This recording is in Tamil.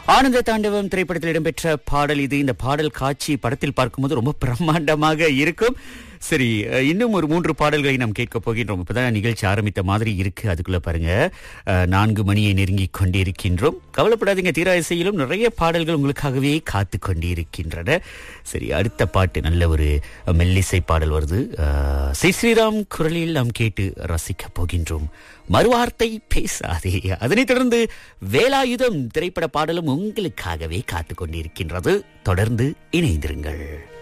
ஆனந்த தாண்டவம் திரைப்படத்தில் இடம்பெற்ற பாடல் இது இந்த பாடல் காட்சி படத்தில் பார்க்கும்போது ரொம்ப பிரம்மாண்டமாக இருக்கும் சரி அஹ், இன்னும் ஒரு மூன்று பாடல்களை நாம் கேட்க போகின்றோம் இப்பதான் நிகழ்ச்சி ஆரம்பித்த மாதிரி இருக்கு அதுக்குள்ள பாருங்க அஹ், நான்கு மணியை நெருங்கி கொண்டிருக்கின்றோம் கவலைப்படாதீங்க தீரா இசையிலும் நிறைய பாடல்கள் உங்களுக்காகவே காத்து கொண்டிருக்கின்றன சரி அடுத்த பாட்டு நல்ல ஒரு மெல்லிசை பாடல் வருது அஹ், ஸ்ரீ ஸ்ரீராம் குரலில் நாம் கேட்டு ரசிக்க போகின்றோம் மறுவார்த்தை பேசாதே அதனைத் தொடர்ந்து வேலாயுதம் திரைப்பட பாடலும் உங்களுக்காகவே காத்து கொண்டிருக்கின்றது தொடர்ந்து இணைந்திருங்கள்